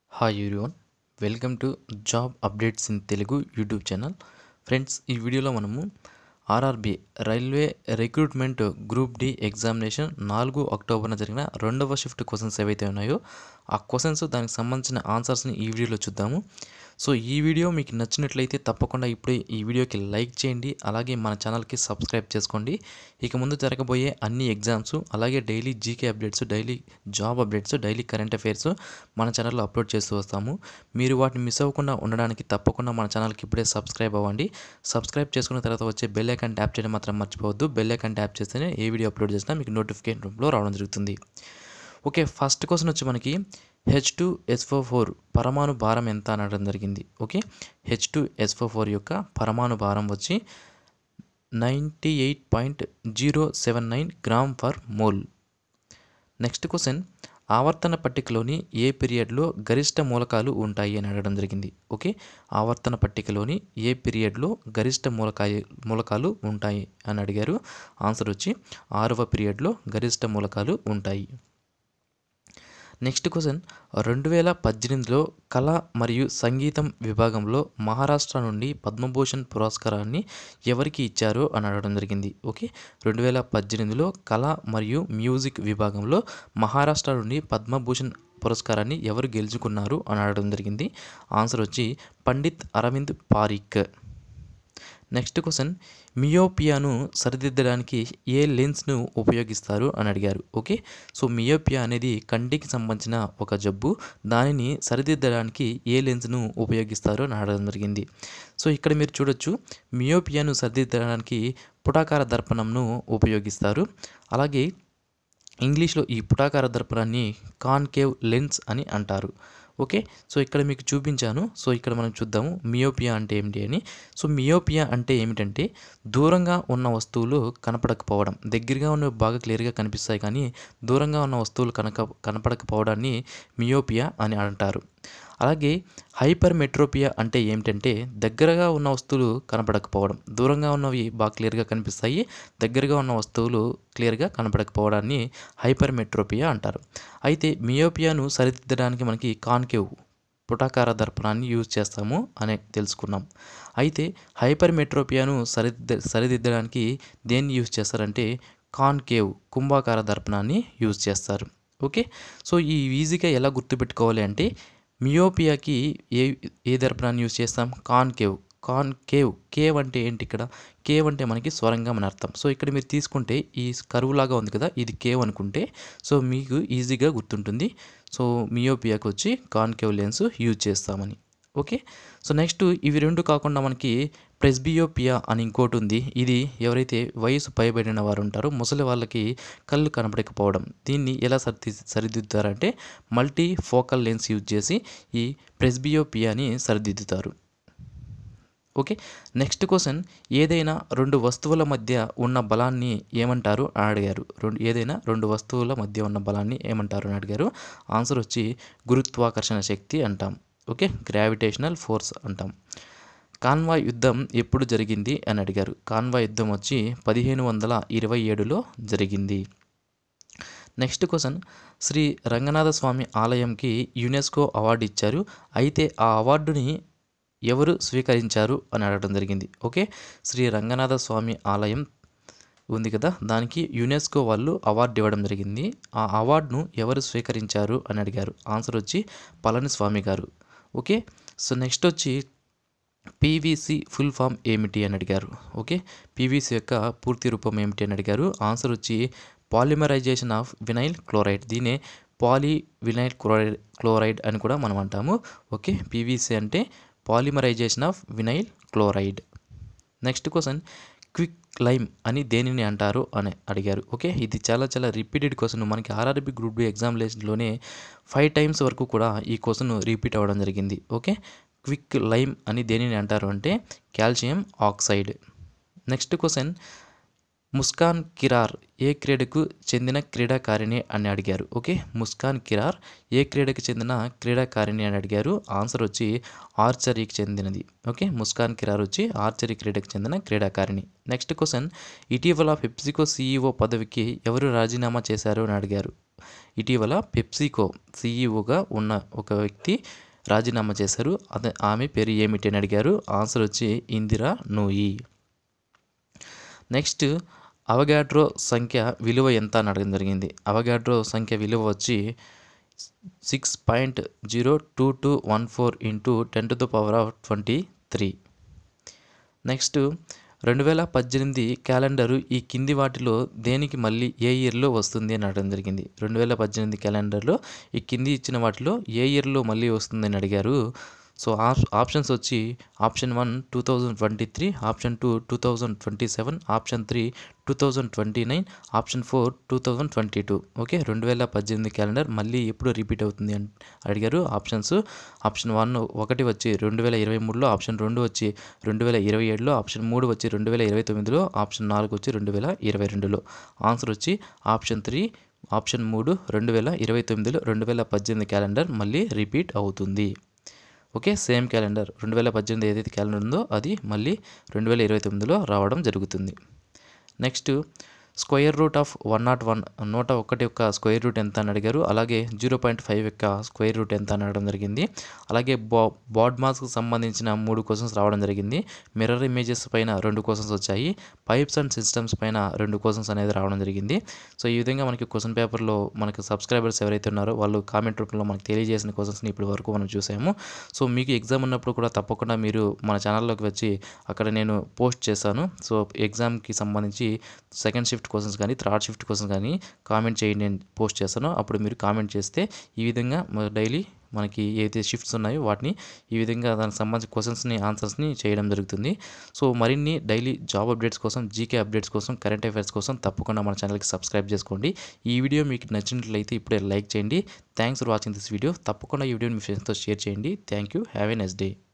hi everyone welcome to job updates in Telugu YouTube channel friends ఈ వీడియోలో మనము RRB railway recruitment group D examination నాలుగు అక్టోబర్న జరిగిన రెండవ షిఫ్ట్ క్వశ్చన్స్ ఏవైతే ఉన్నాయో ఆ క్వశ్చన్స్ దానికి సంబంధించిన ఆన్సర్స్ని ఈ వీడియోలో చూద్దాము సో ఈ వీడియో మీకు నచ్చినట్లయితే తప్పకుండా ఇప్పుడే ఈ వీడియోకి లైక్ చేయండి అలాగే మన ఛానల్కి సబ్స్క్రైబ్ చేసుకోండి ఇక ముందు జరగబోయే అన్ని ఎగ్జామ్స్ అలాగే daily GK updates daily job updates daily current affairs మన ఛానల్లో అప్లోడ్ చేస్తూ వస్తాము మీరు వాటిని మిస్ అవ్వకుండా ఉండడానికి తప్పకుండా మన ఛానల్కి ఇప్పుడే సబ్స్క్రైబ్ అవ్వండి సబ్స్క్రైబ్ చేసుకున్న తర్వాత వచ్చే బెల్ ఐకాన్ ట్యాప్ చేయడం మాత్రం మర్చిపోవద్దు బెల్ ఐకాన్ ట్యాప్ చేస్తేనే ఏ వీడియో అప్లోడ్ చేసినా మీకు నోటిఫికేషన్ రూపంలో రావడం జరుగుతుంది ఓకే ఫస్ట్ క్వశ్చన్ వచ్చి మనకి హెచ్ టు ఎస్ఓ ఫోర్ పరమాణు భారం ఎంత అనడం జరిగింది okay H two SO four యొక్క పరమాణు భారం వచ్చి ninety eight point zero seven nine gram for mole next question ఆవర్తన పట్టికలోని ఏ పీరియడ్లో గరిష్ట మూలకాలు ఉంటాయి అని అడగడం జరిగింది ఓకే ఆవర్తన పట్టికలోని ఏ పీరియడ్లో గరిష్ట మూలకాయ మూలకాలు ఉంటాయి అని అడిగారు ఆన్సర్ వచ్చి ఆరవ పీరియడ్లో గరిష్ట మూలకాలు ఉంటాయి నెక్స్ట్ క్వశ్చన్ రెండు వేల పద్దెనిమిదిలో కళ మరియు సంగీతం విభాగంలో మహారాష్ట్ర నుండి పద్మభూషణ్ పురస్కారాన్ని ఎవరికి ఇచ్చారో అని అడగడం జరిగింది ఓకే రెండు వేల పద్దెనిమిదిలో కళ మరియు మ్యూజిక్ విభాగంలో మహారాష్ట్ర నుండి పద్మభూషణ్ పురస్కారాన్ని ఎవరు గెలుచుకున్నారు అని అడగడం జరిగింది ఆన్సర్ వచ్చి పండిత్ అరవింద్ పారిక్ నెక్స్ట్ క్వశ్చన్ మియోపియాను సరిదిద్దడానికి ఏ లెన్స్ను ఉపయోగిస్తారు అని అడిగారు ఓకే సో మియోపియా అనేది కంటికి సంబంధించిన ఒక జబ్బు దానిని సరిదిద్దడానికి ఏ లెన్స్ను ఉపయోగిస్తారు అని అడగడం జరిగింది సో ఇక్కడ మీరు చూడొచ్చు మియోపియాను సరిదిద్దడానికి పుటాకార దర్పణంను ఉపయోగిస్తారు అలాగే ఇంగ్లీష్లో ఈ పుటాకార దర్పణాన్ని కాన్కేవ్ లెన్స్ అని అంటారు ఓకే సో ఇక్కడ మీకు చూపించాను సో ఇక్కడ మనం చూద్దాము మియోపియా అంటే ఏమిటి అని సో మియోపియా అంటే ఏమిటంటే దూరంగా ఉన్న వస్తువులు కనపడకపోవడం దగ్గరగా ఉన్న బాగా క్లియర్గా కనిపిస్తాయి కానీ దూరంగా ఉన్న వస్తువులు కనక కనపడకపోవడాన్ని మియోపియా అని అంటారు అలాగే హైపర్ మెట్రోపియా అంటే ఏమిటంటే దగ్గరగా ఉన్న వస్తువులు కనపడకపోవడం దూరంగా ఉన్నవి బాగా క్లియర్గా కనిపిస్తాయి దగ్గరగా ఉన్న వస్తువులు క్లియర్గా కనపడకపోవడాన్ని హైపర్ మెట్రోపియా అంటారు అయితే మియోపియాను సరిదిద్దడానికి మనకి కాన్కేవ్ పుటాకార దర్పణాన్ని యూజ్ చేస్తాము అని తెలుసుకున్నాం అయితే హైపర్ మెట్రోపియాను సరిదిద్ద సరిదిద్దడానికి దేన్ని యూజ్ చేస్తారంటే కాన్కేవ్ కుంభాకార దర్పణాన్ని యూజ్ చేస్తారు ఓకే సో ఈ ఈజీగా ఎలా గుర్తుపెట్టుకోవాలి అంటే మియోపియాకి ఏ ఏ దర్పణాన్ని యూజ్ చేస్తాం కాన్కేవ్ కాన్ కేవ్ కేవ్ అంటే ఏంటి ఇక్కడ కేవ్ అంటే మనకి స్వరంగా మన అర్థం సో ఇక్కడ మీరు తీసుకుంటే ఈ కరువు లాగా ఉంది కదా ఇది కేవ్ అనుకుంటే సో మీకు ఈజీగా గుర్తుంటుంది సో మియోపియాకి వచ్చి కాన్కేవ్ లెన్స్ యూజ్ చేస్తామని ఓకే సో నెక్స్ట్ ఇవి రెండు కాకుండా మనకి ప్రెస్బియోపియా అని ఇంకోటి ఉంది ఇది ఎవరైతే వయసు పైబడిన వారు ఉంటారో ముసలి వాళ్ళకి కళ్ళు కనపడకపోవడం దీన్ని ఎలా సరిది సరిదిద్దుతారంటే మల్టీ ఫోకల్ లెన్స్ యూజ్ చేసి ఈ ప్రెస్బియోపియాని సరిదిద్దుతారు ఓకే నెక్స్ట్ క్వశ్చన్ ఏదైనా రెండు వస్తువుల మధ్య ఉన్న బలాన్ని ఏమంటారు అని అడిగారు రెండు ఏదైనా రెండు వస్తువుల మధ్య ఉన్న బలాన్ని ఏమంటారు అని అడిగారు ఆన్సర్ వచ్చి గురుత్వాకర్షణ శక్తి అంటాం ఓకే గ్రావిటేషనల్ ఫోర్స్ అంటాం కాన్వాయ్ యుద్ధం ఎప్పుడు జరిగింది అని అడిగారు కాన్వాయ్ యుద్ధం వచ్చి పదిహేను వందల ఇరవై ఏడులో జరిగింది నెక్స్ట్ క్వశ్చన్ శ్రీ రంగనాథ స్వామి ఆలయంకి యునెస్కో అవార్డు ఇచ్చారు అయితే ఆ అవార్డుని ఎవరు స్వీకరించారు అని అడగడం జరిగింది ఓకే శ్రీ రంగనాథ స్వామి ఆలయం ఉంది కదా దానికి యునెస్కో వాళ్ళు అవార్డు ఇవ్వడం జరిగింది ఆ అవార్డును ఎవరు స్వీకరించారు అని అడిగారు ఆన్సర్ వచ్చి పళనిస్వామి గారు ఓకే సో నెక్స్ట్ వచ్చి పీవీసీ ఫుల్ ఫామ్ ఏమిటి అని అడిగారు ఓకే పీవీసీ యొక్క పూర్తి రూపం ఏమిటి అని అడిగారు ఆన్సర్ వచ్చి పాలిమరైజేషన్ ఆఫ్ వినైల్ క్లోరైడ్ దీనే పాలీ వినైల్ క్లోరైడ్ క్లోరైడ్ అని కూడా మనం అంటాము ఓకే పీవీసీ అంటే polymerisation of vinyl chloride next question quick lime అని దేనిని అంటారు అని అడిగారు ఓకే ఇది చాలా చాలా రిపీటెడ్ క్వశ్చన్ మనకి ఆర్ఆర్బి గ్రూప్ బి ఎగ్జామినేషన్లోనే ఫైవ్ టైమ్స్ వరకు కూడా ఈ క్వశ్చన్ రిపీట్ అవ్వడం జరిగింది ఓకే క్విక్ లైమ్ అని దేనిని అంటారు అంటే calcium oxide next question Muskan Kirar ఏ క్రీడకు చెందిన క్రీడాకారిణి అని అడిగారు ఓకే ముస్కాన్ కిరార్ ఏ క్రీడకు చెందిన క్రీడాకారిణి అని అడిగారు ఆన్సర్ వచ్చి ఆర్చరీకి చెందినది ఓకే ముస్కాన్ కిరార్ వచ్చి ఆర్చరీ క్రీడకు చెందిన క్రీడాకారిణి నెక్స్ట్ క్వశ్చన్ ఇటీవల పెప్సికో సీఈఓ పదవికి ఎవరు రాజీనామా చేశారు అని అడిగారు ఇటీవల పెప్సికో సీఈఓగా ఉన్న ఒక వ్యక్తి రాజీనామా చేశారు అదే ఆమె పేరు ఏమిటి అని అడిగారు ఆన్సర్ వచ్చి ఇందిరా నూయి నెక్స్ట్ అవగాడ్రో సంఖ్య విలువ ఎంత అని అడగడం జరిగింది అవగాడ్రో సంఖ్య విలువ వచ్చి six point zero two two one four into ten to the power of twenty three next రెండు వేల పద్దెనిమిది క్యాలెండరు ఈ కింది వాటిలో దేనికి మళ్ళీ ఏ ఇయర్లో వస్తుంది అని అడగడం జరిగింది రెండు వేల పద్దెనిమిది క్యాలెండర్లో ఈ కింది ఇచ్చిన వాటిలో ఏ ఇయర్లో మళ్ళీ వస్తుంది అని అడిగారు సో ఆప్ ఆప్షన్స్ వచ్చి option one two thousand twenty three option two two thousand twenty seven option three two thousand twenty nine option four two thousand twenty two okay రెండు వేల పద్దెనిమిది క్యాలెండర్ మళ్ళీ ఎప్పుడు రిపీట్ అవుతుంది అని అడిగారు ఆప్షన్స్ ఆప్షన్ వన్ ఒకటి వచ్చి రెండు వేల ఇరవై మూడులో ఆప్షన్ రెండు వచ్చి రెండు వేల ఇరవై ఏడులో ఆప్షన్ మూడు వచ్చి రెండు వేల ఇరవై తొమ్మిదిలో ఆప్షన్ నాలుగు వచ్చి రెండు వేల ఇరవై రెండులో ఆన్సర్ వచ్చి ఆప్షన్ త్రీ ఆప్షన్ మూడు రెండు వేల ఇరవై తొమ్మిదిలో రెండు వేల పద్దెనిమిది క్యాలెండర్ మళ్ళీ రిపీట్ అవుతుంది ఓకే సేమ్ క్యాలెండర్ రెండు వేల పద్దెనిమిది ఏదైతే క్యాలెండర్ ఉందో అది మళ్ళీ రెండు వేల ఇరవై తొమ్మిదిలో రావడం జరుగుతుంది next square root of one naught one నూట ఒకటి యొక్క స్క్వేర్ రూట్ ఎంత అని అడిగారు అలాగే జీరో పాయింట్ ఫైవ్ యొక్క స్క్వేర్ రూట్ ఎంత అని అడగడం జరిగింది అలాగే బా బాడ్ మాస్కి సంబంధించిన మూడు క్వశ్చన్స్ రావడం జరిగింది మిర్రర్ ఇమేజెస్ పైన రెండు క్వశ్చన్స్ వచ్చాయి పైప్స్ అండ్ సిస్టమ్స్ పైన రెండు క్వశ్చన్స్ అనేది రావడం జరిగింది సో ఈ విధంగా మనకి క్వశ్చన్ పేపర్లో మనకి సబ్స్క్రైబర్స్ ఎవరైతే ఉన్నారో వాళ్ళు కామెంట్ రూపంలో మనకి తెలియజేసిన క్వశ్చన్స్ని ఇప్పటి వరకు మనం చూసాము సో మీకు ఎగ్జామ్ ఉన్నప్పుడు కూడా తప్పకుండా మీరు మన ఛానల్లోకి వచ్చి అక్కడ నేను పోస్ట్ చేశాను సో ఎగ్జామ్కి సంబంధించి సెకండ్ షిఫ్ట్ క్వశ్చన్స్ కానీ థర్డ్ షిఫ్ట్ క్వశ్చన్స్ కానీ కామెంట్ చేయండి నేను పోస్ట్ చేస్తాను అప్పుడు మీరు కామెంట్ చేస్తే ఈ విధంగా డైలీ మనకి ఏదైతే షిఫ్ట్స్ ఉన్నాయో వాటిని ఈ విధంగా దానికి సంబంధించిన క్వశ్చన్స్ని ఆన్సర్స్ని చేయడం జరుగుతుంది సో మరిన్ని డైలీ జాబ్ అప్డేట్స్ కోసం జీకే అప్డేట్స్ కోసం కరెంట్ అఫైర్స్ కోసం తప్పకుండా మన ఛానల్కి సబ్స్క్రైబ్ చేసుకోండి ఈ వీడియో మీకు నచ్చినట్లయితే ఇప్పుడే లైక్ చేయండి thanks for watching this video తప్పకుండా ఈ వీడియోని మీ ఫ్రెండ్స్తో షేర్ చేయండి thank you have a next day